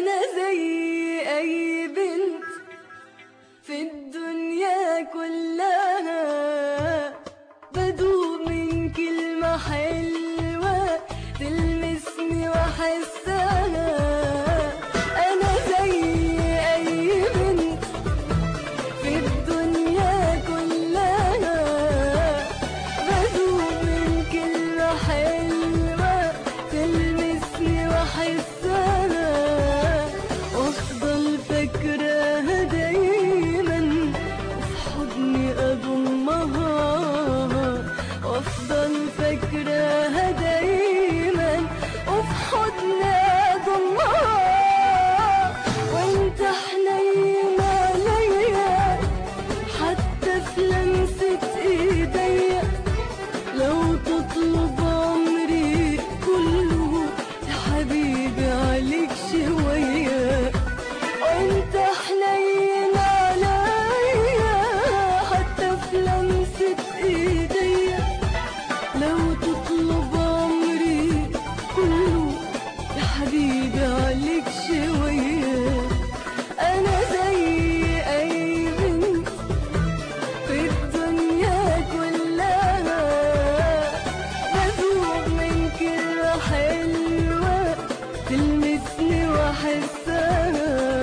أنا زي أي بنت في الدنيا كلها بدوب من كلمة حلوة تلمسني وأحسها أنا زي أي بنت في الدنيا كلها بدوب من كلمة حلوة تلمسني وأحسها وأفضل فاكراها دايما وفي حضني أضمها وأفضل فاكراها دايما وفي حضني أضمها وانت حنين عليا حتى في لمسة ايديا لو تطلب عمري كله يا حبيبي عليك شوية وانت حنين عليا حتى في لمسة ايديا لو تطلب عمري كله يا حبيبي عليك شوية أنا زي أي بنت في الدنيا كلها بدوب من كلمة حلوة تلمسني وأحسها